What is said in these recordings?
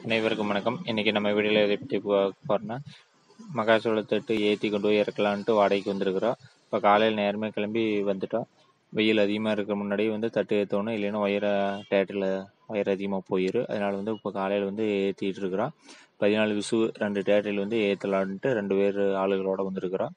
அனைவருக்கும் வணக்கம் இன்னைக்கு நம்ம வீடியோவில் எதை பற்றி பார்க்க போறோம்னா மக்காச்சோள தட்டு ஏற்றி கொண்டு போய் இறக்கலான்ட்டு வாடகைக்கு வந்திருக்கிறோம் இப்போ காலையில் நேரமே கிளம்பி வந்துட்டோம் வெயில் அதிகமாக இருக்கிற முன்னாடியே வந்து தட்டு ஏற்றணும் இல்லைன்னா ஒயரை டேட்டில் ஒயர் அதிகமாக போயிடும் அதனால வந்து இப்போ காலையில் வந்து ஏற்றிட்டு இருக்கிறோம் பதினாலு விசு ரெண்டு டேட்டில் வந்து ஏற்றலான்ட்டு ரெண்டு பேர் ஆளுகளோட வந்திருக்கிறோம்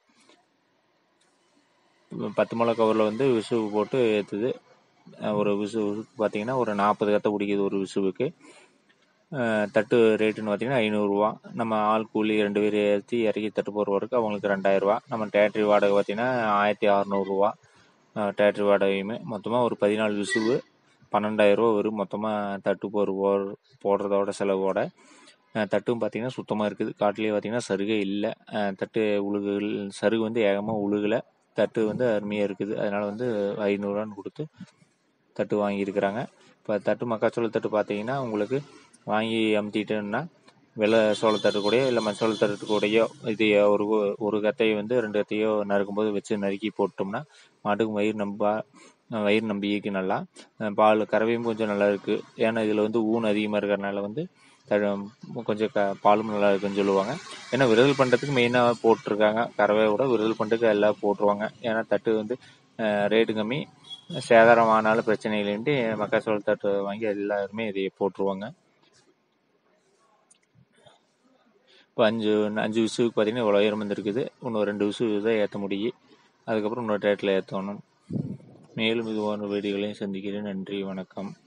பத்து முளை கவரில் வந்து விசு போட்டு ஏற்றுது ஒரு விசு பார்த்தீங்கன்னா ஒரு நாற்பது கத்தை பிடிக்குது ஒரு விசுவுக்கு அஹ் தட்டு ரேட்டுன்னு பார்த்தீங்கன்னா ஐநூறுரூவா நம்ம ஆள் கூலி ரெண்டு பேர் ஏற்றி இறக்கி தட்டு போகிறவருக்கு அவங்களுக்கு ரெண்டாயிரரூவா நம்ம டேட்ரி வாடகை பார்த்தீங்கன்னா ஆயிரத்தி அறநூறுவா டேட்ரி வாடகையுமே மொத்தமாக ஒரு பதினாலு விசுவு பன்னெண்டாயிரரூவா வரும் மொத்தமாக தட்டு போர் போர் போடுறதோட செலவோட அஹ் தட்டும் பார்த்தீங்கன்னா சுத்தமாக இருக்குது காட்டிலேயே பார்த்தீங்கன்னா சருகே இல்லை அஹ் தட்டு உழுகுகள் சருகு வந்து ஏகமாக உழுகலை தட்டு வந்து அருமையாக இருக்குது அதனால வந்து ஐநூறுரூவான்னு கொடுத்து தட்டு வாங்கியிருக்கிறாங்க இப்போ தட்டு மக்காச்சோள தட்டு பார்த்தீங்கன்னா உங்களுக்கு வாங்கி அமுத்திட்டோம்னா வெள்ளை சோளத்தட்டு கூடயோ இல்லை மஞ்சள் தட்டு கூடயோ இது ஒரு ஒரு கத்தையை வந்து ரெண்டு கத்தையோ நறுக்கும்போது வச்சு நறுக்கி போட்டோம்னா மாட்டுக்கு வயிறு நம்பா வயிறு நம்பிக்கைக்கு நல்லா அஹ் பால் கறவையும் கொஞ்சம் நல்லா இருக்குது ஏன்னா இதில் வந்து ஊன் அதிகமாக இருக்கிறனால வந்து த- கொஞ்சம் க பாலும் நல்லா இருக்குன்னு சொல்லுவாங்க ஏன்னா விரதல் பண்ணுறதுக்கு மெயினாக போட்டிருக்காங்க கறவையை விட விரதல் பண்ணுறதுக்கு எல்லாம் போட்டுருவாங்க ஏன்னா தட்டு வந்து ரேட்டு கம்மி சேதாரம் ஆனாலும் பிரச்சனை இல்லைன்ட்டு மக்காச்சோள தட்டு வாங்கி எல்லாருமே இதை போட்டுருவாங்க இப்போ அஞ்சு அஞ்சு விசுவுக்கு பார்த்தீங்கன்னா இவ்வளோ உயரம் வந்துருக்குது இன்னும் ரெண்டு விசு தான் ஏற்ற முடியும் அதுக்கப்புறம் இன்னொரு டேட்டில் ஏற்றணும் மேலும் இது போன்ற வீடியோகளையும் சந்திக்கிறேன் நன்றி வணக்கம்